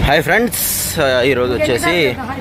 Hi friends ఈరోజు వచ్చేసి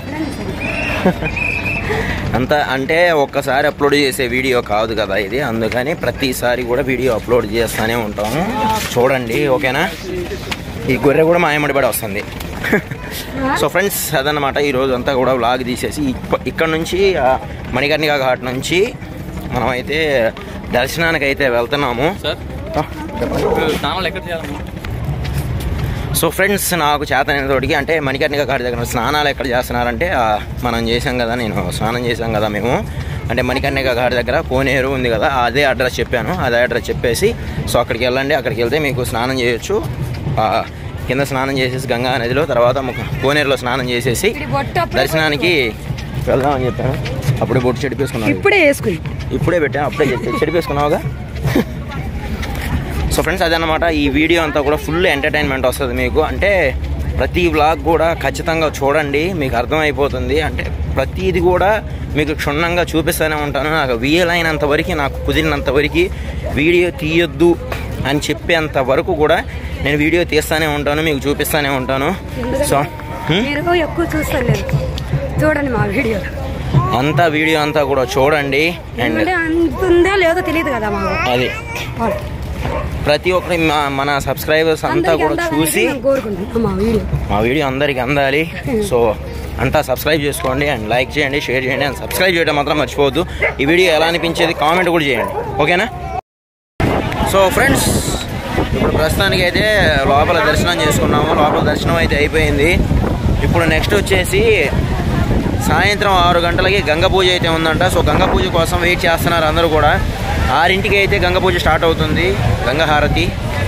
అంత అంటే ఒక్కసారి అప్లోడ్ చేసే వీడియో కాదు కదా ఇది అందుకని ప్రతిసారి కూడా వీడియో అప్లోడ్ చేస్తూనే ఉంటాము చూడండి ఓకేనా ఈ గొర్రె కూడా మాయమడిపడి వస్తుంది సో ఫ్రెండ్స్ అదనమాట ఈరోజు అంతా కూడా వ్లాగ్ తీసేసి ఇప్ప- ఇక్కడ నుంచి ఆ, మణికర్ణిక ఘాట్ నుంచి మనమైతే దర్శనానికి అయితే వెళ్తున్నాము సార్ ఆ, ఇప్పుడు స్నానాలు ఎక్కడ చేయాలమ్మా సో ఫ్రెండ్స్ నాకు చేతనైన తోటికి అంటే మణికర్ణిక ఘాట్ దగ్గర స్నానాలు ఎక్కడ చేస్తున్నారంటే ఆ, మనం చేసాం కదా నేను స్నానం చేశాం కదా మేము అంటే మణికర్ణిక ఘాట్ దగ్గర కోనేరు ఉంది కదా అదే అడ్రస్ చెప్పాను అదే అడ్రస్ చెప్పేసి సో అక్కడికి వెళ్ళండి అక్కడికి వెళ్తే మీకు స్నానం చేయొచ్చు ఆ, కింద స్నానం చేసేసి గంగా నదిలో తర్వాత ముఖ- కోనేరులో స్నానం చేసేసి దర్శనానికి వెళ్దామని చెప్పాను అప్పుడే బొట్టు చెడిపేసుకున్నాను ఇప్పుడే వేసుకుని ఇప్పుడే పెట్టా అప్పుడే చెడి- చెడిపేసుకున్నావుగా సో ఫ్రెండ్స్ అదనమాట ఈ వీడియో అంతా కూడా ఫుల్ ఎంటర్టైన్మెంట్ వస్తుంది మీకు అంటే ప్రతి వ్లాగ్ కూడా ఖచ్చితంగా చూడండి మీకు అర్థమైపోతుంది అంటే ప్రతిది కూడా మీకు క్షుణ్ణంగా చూపిస్తూనే ఉంటాను నాకు వీలైనంత వరకు నాకు కుదిరినంత వరకు వీడియో తీయొద్దు అని చెప్పేంత వరకు కూడా నేను వీడియో తీస్తూనే ఉంటాను మీకు చూపిస్తూనే ఉంటాను సో హ్మ్? మీరు ఎక్కువ చూస్తలేదు చూడండి మా వీడియో అంతా వీడియో అంతా కూడా చూడండి అండ్ ఎందుకంటే అంతుందో లేదో తెలియదు కదా మాకు అది వాళ్ళు. ప్రతి ఒక్కరి మా- మన సబ్స్క్రైబర్స్ అంతా అందరికీ కూడా అందాలని చూసి నేను కోరుకుంటున్నాను మా వీడియో మా వీడియో అందరికి అందాలి సో అంతా సబ్స్క్రైబ్ చేసుకోండి అండ్ లైక్ చేయండి షేర్ చేయండి అండ్ సబ్స్క్రైబ్ చేయడం మాత్రం మర్చిపోవద్దు ఈ వీడియో ఎలా అనిపించేది కామెంట్ కూడా చేయండి ఓకేనా సో ఫ్రెండ్స్ ఇప్పుడు ప్రస్తుతానికి అయితే లోపల దర్శనం చేసుకున్నాము లోపల దర్శనం అయితే అయిపోయింది ఇప్పుడు నెక్స్ట్ వచ్చేసి సాయంత్రం ఆరు గంటలకి గంగ పూజ అయితే ఉందంట సో గంగ పూజ కోసం వెయిట్ చేస్తున్నారు అందరూ కూడా ఆరింటికి అయితే గంగ పూజ స్టార్ట్ అవుతుంది గంగ హారతి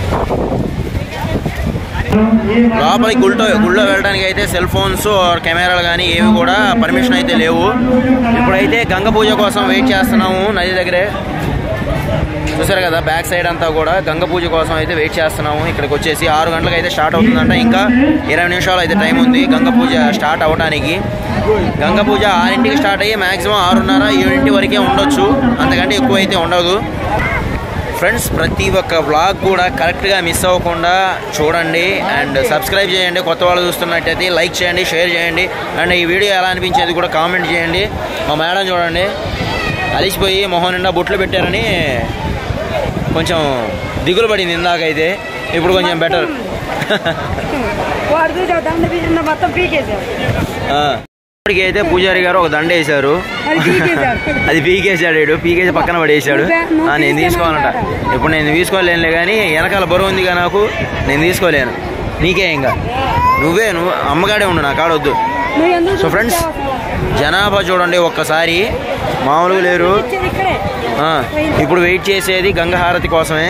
లోపలికి గుళ్ళో గుళ్ళో వెళ్ళడానికి అయితే సెల్ ఫోన్స్ ఆర్ కెమెరాలు కానీ ఏవి కూడా పర్మిషన్ అయితే లేవు ఇప్పుడైతే గంగ పూజ కోసం వెయిట్ చేస్తున్నాము నది దగ్గరే చూసారు కదా బ్యాక్ సైడ్ అంతా కూడా గంగ పూజ కోసం అయితే వెయిట్ చేస్తున్నాము ఇక్కడికి వచ్చేసి ఆరు గంటలకు అయితే స్టార్ట్ అవుతుందంట ఇంకా ఇరవై నిమిషాలు అయితే టైం ఉంది గంగ పూజ స్టార్ట్ అవడానికి గంగ పూజ ఆరింటికి స్టార్ట్ అయ్యి మాక్సిమం ఆరున్నర ఏడింటి వరకే ఉండొచ్చు అంతకంటే ఎక్కువ అయితే ఉండదు ఫ్రెండ్స్ ప్రతి ఒక్క వ్లాగ్ కూడా కరెక్ట్గా మిస్ అవ్వకుండా చూడండి అండ్ సబ్స్క్రైబ్ చేయండి కొత్త వాళ్ళు చూస్తున్నట్టయితే లైక్ చేయండి షేర్ చేయండి అండ్ ఈ వీడియో ఎలా అనిపించేది కూడా కామెంట్ చేయండి మా మేడం చూడండి అలిసిపోయి మొహం నిండా బొట్లు పెట్టారని కొంచెం దిగులు పడింది ఇందాకైతే ఇప్పుడు కొంచెం బెటర్ వాడు చూసి దండ పీకిన మొత్తం పీకేశారు ఇప్పటికి అయితే పూజారి గారు ఒక దండ వేశారు అది పీకేశారు అది పీకేశాడు వీడు పీకేసి పక్కన పడేసాడు ఆ, నేను తీసుకోవాలంట ఇప్పుడు నేను తీసుకోలేనులే కానీ వెనకాల బరువు ఉందిగా నాకు నేను తీసుకోలేను నీకే ఇంకా నువ్వే నువ్వు అమ్మగాడే ఉండు నా కాడొద్దు నువ్వు ఎందుకు సో ఫ్రెండ్స్ జనాభా చూడండి ఒక్కసారి మామూలుగా లేరు చూపించేది ఇక్కడే ఆ, ఇప్పుడు వెయిట్ చేసేది గంగ హారతి కోసమే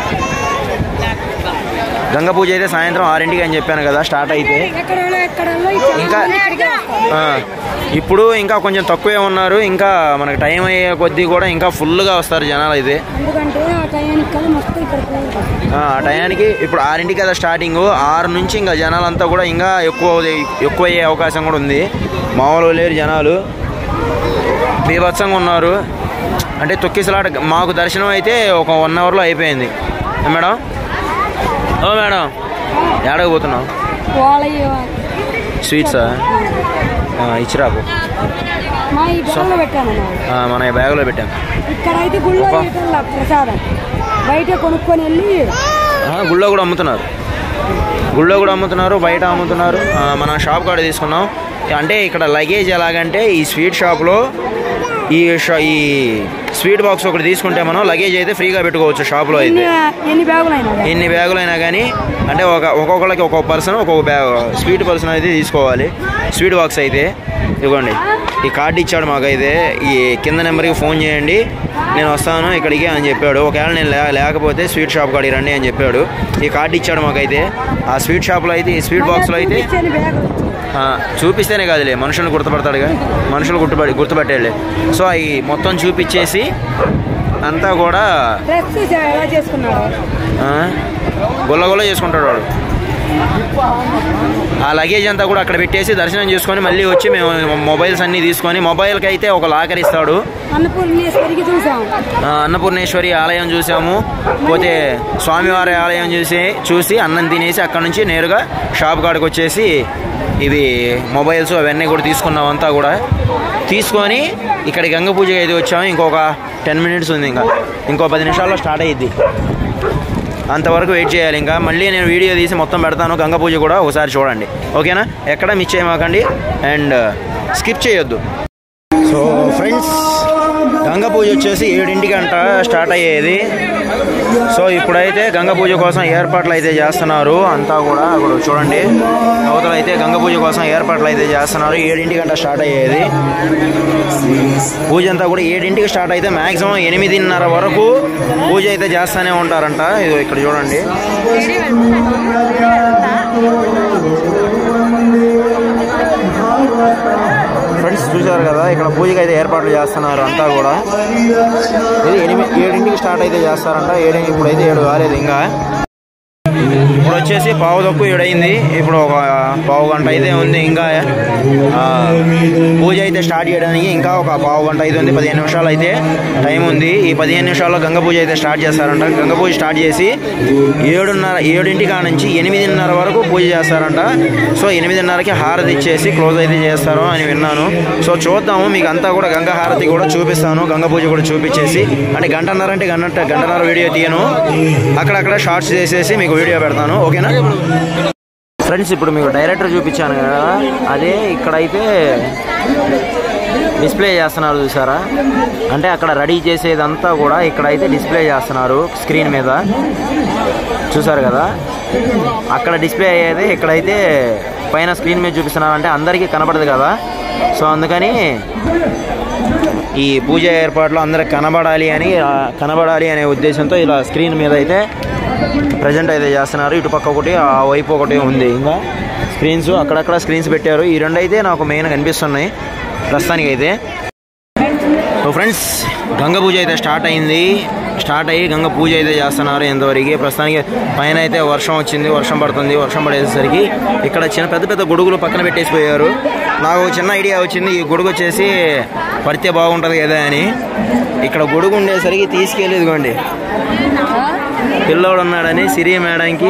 గంగ పూజ అయితే సాయంత్రం ఆరింటికి అని చెప్పాను కదా స్టార్ట్ అయితే ఎక్కడ ఎక్కడ ఇంకా ఆ, ఇప్పుడు ఇంకా కొంచెం తక్కువే ఉన్నారు ఇంకా మనకు టైం అయ్యే కొద్దీ కూడా ఇంకా ఫుల్గా వస్తారు జనాలు అయితే ఎందుకంటే ఆ టైంకి కల్లా మొత్తం ఇక్కడ పోయింది. ఆ ఆ టయానికి ఇప్పుడు ఆరింటికి కదా స్టార్టింగ్ ఆరు నుంచి ఇంకా జనాలంతా కూడా ఇంకా ఎక్కువ ఎక్కువ అయ్యే అవకాశం కూడా ఉంది మామూలు లేరు జనాలు బీభత్సంగా ఉన్నారు అంటే తొక్కిసలాట మాకు దర్శనం అయితే ఒక వన్ అవర్లో అయిపోయింది ఏ మేడం ఓ మేడం ఏడకు పోతున్నావు వాళ్ళ స్వీట్సా ఇచ్చిరాకు మా ఈ బ్యాగ్లో పెట్టాను అన్నమాట. ఆ, మన ఈ బ్యాగులో పెట్టాం ఇక్కడైతే గుళ్ళో అబ్బా. ఇవ్వటంలా ప్రసాదం బయట కొనుక్కొని వెళ్ళి ఆ, గుళ్ళో కూడా అమ్ముతున్నారు గుళ్ళో కూడా అమ్ముతున్నారు బయట అమ్ముతున్నారు ఆ, మన షాప్ కాడ తీసుకున్నాం అంటే ఇక్కడ లగేజ్ ఎలాగంటే ఈ స్వీట్ షాప్లో ఈ షా ఈ స్వీట్ బాక్స్ ఒకటి తీసుకుంటే మనం లగేజ్ అయితే ఫ్రీగా పెట్టుకోవచ్చు షాప్లో ఎన్ని అయితే ఎన్ని బ్యాగులు అయినా కానీ. ఎన్ని బ్యాగులైనా కానీ అంటే ఒక ఒక్కొక్కరికి ఒక్కొక్క పర్సన్ ఒక్కొక్క బ్యాగ్ స్వీట్ పర్సన్ అయితే తీసుకోవాలి స్వీట్ బాక్స్ అయితే ఇదిగోండి ఈ కార్డు ఇచ్చాడు మాకైతే ఈ కింద నెంబర్కి ఫోన్ చేయండి నేను వస్తాను ఇక్కడికి అని చెప్పాడు ఒకవేళ నేను లే- లేకపోతే స్వీట్ షాప్ కాడికి రండి అని చెప్పాడు ఈ కార్డు ఇచ్చాడు మాకైతే ఆ స్వీట్ షాప్లో అయితే ఈ స్వీట్ బాక్స్లో అయితే చూపించని బ్యాగులు ఆ, చూపిస్తేనే కాదులే మనుషులు గుర్తుపడతాడుగా మనుషులు గుర్తుపడి గుర్తుపట్టేళ్ళే సో అవి మొత్తం చూపించేసి అంతా కూడా డ్రెస్ ఎలా చేసుకున్నాడు ఆ, గుల్ల గుల్ల చేసుకుంటాడు వాడు ఆ లగేజ్ అంతా కూడా అక్కడ పెట్టేసి దర్శనం చేసుకొని మళ్ళీ వచ్చి మేము మొబైల్స్ అన్నీ తీసుకొని మొబైల్కి అయితే ఒక లాకర్ ఇస్తాడు అన్నపూర్ణేశ్వరికి చూసాం ఆ, అన్నపూర్ణేశ్వరి ఆలయం చూసాము పోతే స్వామివారి ఆలయం చూసి చూసి అన్నం తినేసి అక్కడ నుంచి నేరుగా షాప్ కాడికి వచ్చేసి ఇవి మొబైల్స్ అవన్నీ కూడా తీసుకున్నాం అంతా కూడా తీసుకొని ఇక్కడ గంగ పూజకి అయితే వచ్చాము ఇంకొక టెన్ మినిట్స్ ఉంది ఇంకా ఇంకో పది నిమిషాల్లో స్టార్ట్ అయ్యిద్ది అంతవరకు వెయిట్ చేయాలి ఇంకా మళ్ళీ నేను వీడియో తీసి మొత్తం పెడతాను గంగ పూజ కూడా ఒకసారి చూడండి ఓకేనా ఎక్కడ మిస్ చేయమాకండి అండ్ స్కిప్ చేయొద్దు సో ఫ్రెండ్స్ గంగ పూజ వచ్చేసి ఏడింటికి అంట స్టార్ట్ అయ్యేది సో ఇప్పుడైతే గంగ పూజ కోసం ఏర్పాట్లు అయితే చేస్తున్నారు అంతా కూడా అక్కడ చూడండి అవతల అయితే గంగ పూజ కోసం ఏర్పాట్లు అయితే చేస్తున్నారు ఏడింటికి అంట స్టార్ట్ అయ్యేది పూజ అంతా కూడా ఏడింటికి స్టార్ట్ అయితే మాక్సిమం ఎనిమిదిన్నర వరకు పూజ అయితే చేస్తూనే ఉంటారంట ఇదిగో ఇక్కడ చూడండి ఫ్రెండ్స్ చూసారు కదా ఇక్కడ పూజకి అయితే ఏర్పాట్లు చేస్తున్నారు అంతా కూడా ఇది ఎనిమిది ఏడింటికి స్టార్ట్ అయితే చేస్తారంట ఏడు ఇప్పుడైతే ఏడు కాలేదు ఇంకా ఇప్పుడు వచ్చేసి పావు తక్కువ ఏడైంది ఇప్పుడు ఒక పావు గంట అయితే ఉంది ఇంకా ఆ, పూజ అయితే స్టార్ట్ చేయడానికి ఇంకా ఒక పావు గంట అయితే ఉంది పదిహేను నిమిషాలు అయితే టైం ఉంది ఈ పదిహేను నిమిషాల్లో గంగ పూజ అయితే స్టార్ట్ చేస్తారంట గంగ పూజ స్టార్ట్ చేసి ఏడున్నర ఏడింటి కాడ నుంచి ఎనిమిదిన్నర వరకు పూజ చేస్తారంట సో ఎనిమిదిన్నరకి హారతి ఇచ్చేసి క్లోజ్ అయితే చేస్తారు అని విన్నాను సో చూద్దాము మీకు అంతా కూడా గంగ హారతి కూడా చూపిస్తాను గంగ పూజ కూడా చూపించేసి అంటే గంటన్నర అంటే గంట గంటన్నర వీడియో తీయను అక్కడక్కడ షార్ట్స్ చేసేసి మీకు వీడియో పెడతాను ఓకేనా ఫ్రెండ్స్ ఇప్పుడు మీకు డైరెక్టర్ చూపించాను కదా అదే ఇక్కడైతే డిస్ప్లే చేస్తున్నారు చూసారా అంటే అక్కడ రెడీ చేసేదంతా కూడా ఇక్కడైతే డిస్ప్లే చేస్తున్నారు స్క్రీన్ మీద చూసారు కదా అక్కడ డిస్ప్లే అయ్యేది ఇక్కడైతే పైన స్క్రీన్ మీద చూపిస్తున్నారు అంటే అందరికీ కనపడదు కదా సో అందుకని ఈ పూజ ఏర్పాట్లు అందరికి కనబడాలి అని ఆ, కనబడాలి అనే ఉద్దేశంతో ఇలా స్క్రీన్ మీద అయితే ప్రజెంట్ అయితే చేస్తున్నారు ఇటు పక్క ఒకటి ఆ వైపు ఒకటి ఉంది ఇంకా స్క్రీన్స్ అక్కడక్కడ స్క్రీన్స్ పెట్టారు ఈ రెండు అయితే నాకు మెయిన్ కనిపిస్తున్నాయి ప్రస్తుతానికి అయితే సో ఫ్రెండ్స్ గంగ పూజ అయితే స్టార్ట్ అయింది స్టార్ట్ అయ్యి గంగ పూజ అయితే చేస్తున్నారు ఎంతవరకు ప్రస్తుతానికి పైన అయితే వర్షం వచ్చింది వర్షం పడుతుంది వర్షం పడేసరికి ఇక్కడ చిన్న పెద్ద పెద్ద గొడుగులు పక్కన పెట్టేసిపోయారు నాకు ఒక చిన్న ఐడియా వచ్చింది ఈ గొడుగు వచ్చేసి పడితే బాగుంటుంది కదా అని ఇక్కడ గొడుగు ఉండేసరికి తీసుకెళ్ళి ఇదిగోండి పిల్లోడు ఉన్నాడని సిరి మేడంకి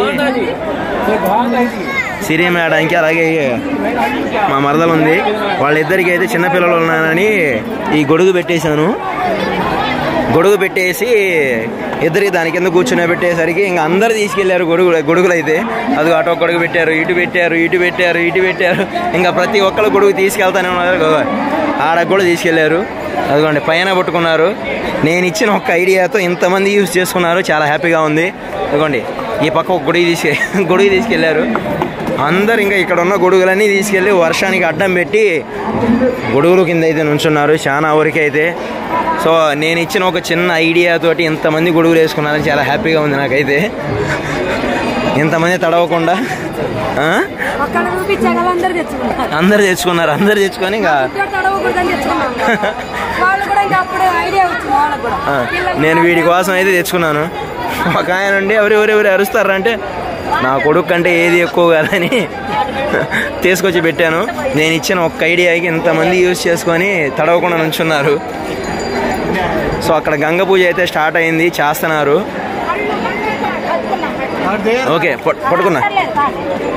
సిరి మేడంకి అలాగే మా మరదలు ఉంది వాళ్ళిద్దరికి అయితే చిన్నపిల్లలు ఉన్నారని ఈ గొడుగు పెట్టేశాను గొడుగు పెట్టేసి ఇద్దరికి దాని కింద కూర్చునే పెట్టేసరికి ఇంకా అందరు తీసుకెళ్లారు గొడుగు గొడుగులు అయితే అది అటు ఒక గొడుగు పెట్టారు ఇటు పెట్టారు ఇటు పెట్టారు ఇటు పెట్టారు ఇంకా ప్రతి ఒక్కరు గొడుగు తీసుకెళ్తానే ఉన్నారు గో- ఆడ కూడా తీసుకెళ్లారు అదిగోండి పైన పట్టుకున్నారు నేను ఇచ్చిన ఒక్క ఐడియాతో ఇంతమంది యూజ్ చేసుకున్నారు చాలా హ్యాపీగా ఉంది అదిగోండి ఈ పక్క ఒక గొడుగు తీసుకె గొడుగు తీసుకెళ్లారు అందరు ఇంకా ఇక్కడ ఉన్న గొడుగులన్నీ తీసుకెళ్ళి వర్షానికి అడ్డం పెట్టి గొడుగులు కింద అయితే నుంచున్నారు చాలా వరకు అయితే సో నేను ఇచ్చిన ఒక చిన్న ఐడియా తోటి ఇంతమంది గొడుగులు వేసుకున్నారని చాలా హ్యాపీగా ఉంది నాకైతే ఇంతమంది తడవకుండా ఆ? అక్కడ చూపించాక అందరు తెచ్చుకున్నారు అందరు తెచ్చుకున్నారు అందరు తెచ్చుకొని ఇంకా ఇక్కడ తడవకూడదని తెచ్చుకున్నాం వాళ్ళు కూడా ఇంకా అప్పుడు ఐడియా వచ్చింది వాళ్ళకి కూడా ఆ, పిల్లలు నేను వీడి కోసం అయితే తెచ్చుకున్నాను ఒక ఆయన నుండి ఎవరు ఎవరు ఎవరు అరుస్తారంటే నా కొడుకు కంటే ఏది ఎక్కువ కాదని తీసుకొచ్చి పెట్టాను నేను ఇచ్చిన ఒక్క ఐడియాకి ఇంతమంది యూజ్ చేసుకొని తడవకుండా నుంచున్నారు సో అక్కడ గంగ పూజ అయితే స్టార్ట్ అయింది చేస్తున్నారు ఓకే పట్- పట్టుకున్నా